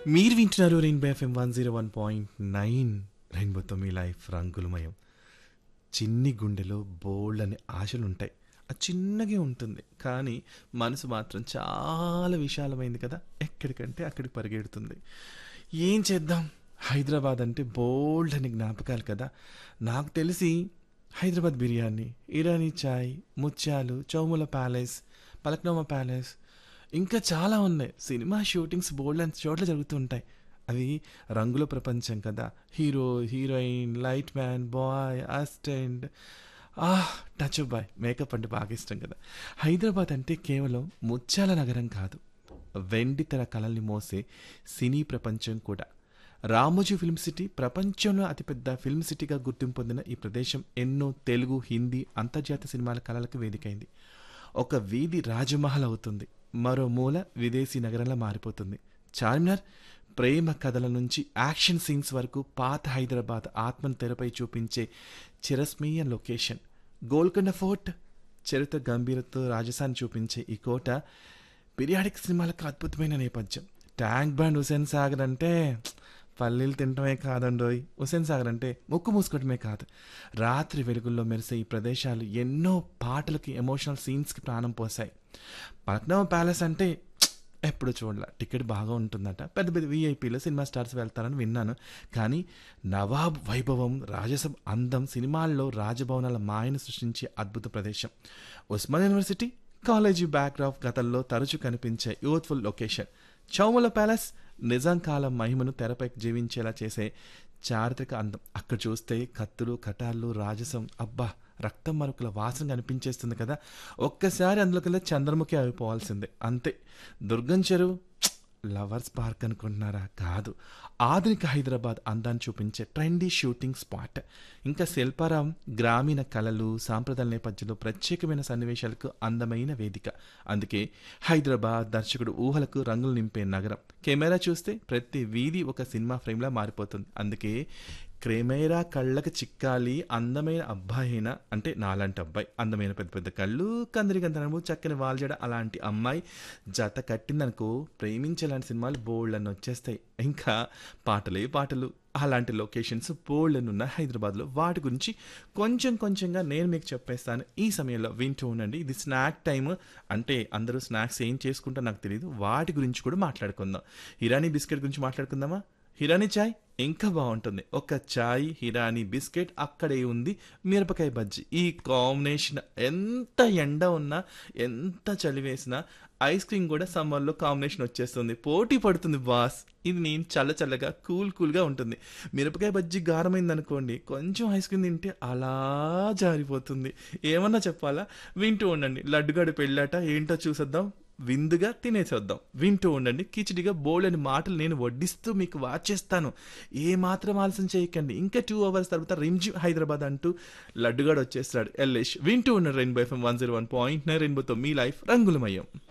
మీరు వింటున్నారు Rainbow FM one zero one point nine రెయిన్బోతో మీ లైఫ్ రంగులమయం చిన్ని గుండెలో బోల్డ్ అనే ఆశలు ఉంటాయి అది చిన్నగే ఉంటుంది కానీ మనసు మాత్రం చాలా విశాలమైంది కదా ఎక్కడికంటే అక్కడికి పరిగెడుతుంది ఏం చేద్దాం హైదరాబాద్ అంటే బోల్డ్ అని జ్ఞాపకాలు కదా నాకు తెలిసి హైదరాబాద్ బిర్యానీ ఇరానీ చాయ్ ముత్యాలు చౌముల ప్యాలెస్ పలక్నోమా ప్యాలెస్ ఇంకా చాలా ఉన్నాయి సినిమా షూటింగ్స్ బోల్డ్ అంత చోట్ల జరుగుతుంటాయి అవి రంగుల ప్రపంచం కదా hero heroine light man boy assistant ah touch boy makeup అంటే బాగా ఇష్టం కదా హైదరాబాద్ అంటే కేవలం ముత్యాల నగరం కాదు వెండితెర కళల్ని మోసే సినీ ప్రపంచం కూడా రామోజీ ఫిల్మ్ సిటీ ప్రపంచంలో అతిపెద్ద ఫిల్మ్ సిటీగా గుర్తింపు పొందిన ఈ ప్రదేశం ఎన్నో తెలుగు హిందీ అంతర్జాతీయ సినిమాల కళలకు వేదికైంది ఒక వీధి రాజమహల్ అవుతుంది మరో మూల విదేశీ నగరంలా మారిపోతుంది చార్మినార్ ప్రేమ కథల నుంచి యాక్షన్ సీన్స్ వరకు పాత హైదరాబాద్ ఆత్మను తెరపై చూపించే చిరస్మీయ లొకేషన్ గోల్కొండ ఫోర్ట్ చరిత్ర గంభీరతో రాజసాన్ని చూపించే ఈ కోట పీరియాడిక్ సినిమాలకు అద్భుతమైన నేపథ్యం ట్యాంక్ బండ్ హుసేన్ సాగర్ అంటే పల్లీలు తినటమే కాదండోయ్ హుసేన్ సాగర్ అంటే ముక్కు మూసుకోవటమే కాదు రాత్రి వెలుగుల్లో మెరిసే ఈ ప్రదేశాలు ఎన్నో పాటలకి ఎమోషనల్ సీన్స్కి ప్రాణం పోసాయి పలక్నవ ప్యాలెస్ అంటే ఎప్పుడు చూడలే టికెట్ బాగా ఉంటుందట పెద్ద పెద్ద వీఐపీలో సినిమా స్టార్స్ వెళ్తారని విన్నాను కానీ నవాబ్ వైభవం రాజసభ అందం సినిమాల్లో రాజభవనాల మాయను సృష్టించే అద్భుత ప్రదేశం ఉస్మాన్ యూనివర్సిటీ కాలేజీ బ్యాక్డ్రాప్ గతంలో తరచూ కనిపించే youthful location Chowmahalla palace Nizam కాలం మహిమను తెరపై జీవించేలా చేసే చారిత్రక అందం అక్కడ చూస్తే కత్తులు కటార్లు రాజసం అబ్బా రక్తం మరొకల వాసన కనిపించేస్తుంది కదా ఒక్కసారి అందులోకెళ్ళి చంద్రముఖి అయిపోవాల్సిందే అంతే దుర్గం చెరువు లవర్స్ పార్క్ అనుకుంటున్నారా కాదు ఆధునిక హైదరాబాద్ అందాన్ని చూపించే ట్రెండీ షూటింగ్ స్పాట్ ఇంకా శిల్పారాం గ్రామీణ కళలు సాంప్రదాయ నేపథ్యంలో ప్రత్యేకమైన సన్నివేశాలకు అందమైన వేదిక అందుకే హైదరాబాద్ దర్శకుడు ఊహలకు రంగులు నింపే నగరం కెమెరా చూస్తే ప్రతి వీధి ఒక సినిమా ఫ్రేమ్లా మారిపోతుంది అందుకే క్రెమెరా కళ్ళకి చిక్కాలి అందమైన అబ్బాయినా అంటే నాలాంటి అబ్బాయి అందమైన పెద్ద పెద్ద కళ్ళు కందిరి గంధనము చక్కని వాల్జడ అలాంటి అమ్మాయి జత కట్టిందనుకో ప్రేమించేలాంటి సినిమాలు బోల్డ్ అని వచ్చేస్తాయి ఇంకా పాటలే పాటలు అలాంటి లొకేషన్స్ బోల్డ్ అని ఉన్న హైదరాబాద్లో వాటి గురించి కొంచెం కొంచెంగా నేను మీకు చెప్పేస్తాను ఈ సమయంలో వింటూ ఉండండి ఇది స్నాక్ టైం అంటే అందరూ స్నాక్స్ ఏం చేసుకుంటా నాకు తెలియదు వాటి గురించి కూడా మాట్లాడుకుందాం ఇరానీ బిస్కెట్ గురించి మాట్లాడుకుందామా హిరానీ చాయ్ ఇంకా బాగుంటుంది ఒక చాయ్ హిరానీ బిస్కెట్ అక్కడే ఉంది మిరపకాయ బజ్జీ ఈ కాంబినేషన్ ఎంత ఎండ ఉన్నా ఎంత చలి వేసినా ఐస్ క్రీమ్ కూడా సమ్మర్లో కాంబినేషన్ వచ్చేస్తుంది పోటీ పడుతుంది బాస్ ఇది నేను చల్ల చల్లగా కూల్ కూల్గా ఉంటుంది మిరపకాయ బజ్జీ గారమైంది అనుకోండి కొంచెం ఐస్ క్రీమ్ తింటే అలా జారిపోతుంది ఏమన్నా చెప్పాలా వింటూ ఉండండి లడ్డుగాడు పెళ్ళాట ఏంటో చూసేద్దాం విందుగా తినేసేద్దాం వింటూ ఉండండి కిచిడిగా బోల్డని మాటలు నేను వడ్డిస్తూ మీకు వాచేస్తాను ఏ మాత్రం ఆలస్యం చేయకండి ఇంకా టూ అవర్స్ తర్వాత రిమ్జి హైదరాబాద్ అంటూ లడ్డుగాడు వచ్చేస్తాడు ఎల్లేష్ వింటూ ఉన్నాడు Rainbow FM one zero one point nine రెయిన్బోతో మీ లైఫ్ రంగులమయం